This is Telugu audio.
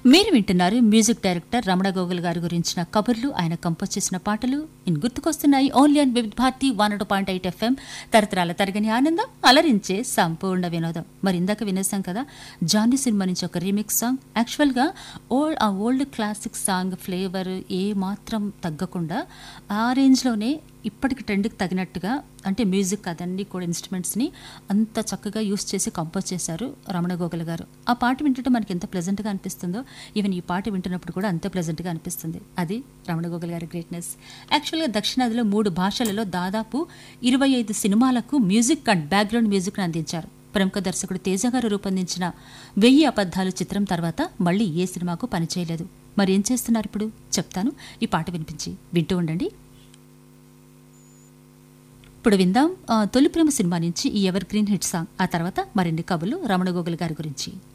మీరు వింటున్నారు మ్యూజిక్ డైరెక్టర్ రమణ గోగుల్ గారి గురించిన కబుర్లు ఆయన కంపోజ్ చేసిన పాటలు ఇన్ గుర్తుకొస్తున్నాయి only and Vividha Bharati one point eight FM తరతరాల తరగని ఆనందం అలరించే సంపూర్ణ వినోదం మరి ఇందాక వినేసాం కదా జానీ సినిమా నుంచి ఒక రీమిక్స్ సాంగ్ యాక్చువల్గా ఓల్డ్ ఆ ఓల్డ్ క్లాసిక్ సాంగ్ ఫ్లేవర్ ఏ మాత్రం తగ్గకుండా ఆ రేంజ్లోనే ఇప్పటికి ట్రెండ్కి తగినట్టుగా అంటే మ్యూజిక్ అదన్నీ కూడా ఇన్స్ట్రుమెంట్స్ని అంత చక్కగా యూస్ చేసి కంపోజ్ చేశారు రమణ గోగుల్ గారు ఆ పాట వింటుంటే మనకి ఎంత ప్లెజెంట్గా అనిపిస్తుందో ఈవెన్ ఈ పాట వింటున్నప్పుడు కూడా అంతే ప్లెజెంట్గా అనిపిస్తుంది అది రమణ గోగుల్ గారి గ్రేట్నెస్ యాక్చువల్గా దక్షిణాదిలో మూడు భాషలలో దాదాపు ఇరవై ఐదు సినిమాలకు మ్యూజిక్ అండ్ బ్యాక్గ్రౌండ్ మ్యూజిక్ను అందించారు ప్రముఖ దర్శకుడు తేజ గారు రూపొందించిన వెయ్యి అబద్ధాలు చిత్రం తర్వాత మళ్ళీ ఏ సినిమాకు పనిచేయలేదు మరి ఏం చేస్తున్నారు ఇప్పుడు చెప్తాను ఈ పాట వినిపించి వింటూ ఉండండి ఇప్పుడు విందాం ఆ, తొలి ప్రేమ సినిమా నుంచి ఈ ఎవర్ గ్రీన్ హిట్ సాంగ్ ఆ తర్వాత మరిన్ని కబులు రమణ గోగుల్ గారి గురించి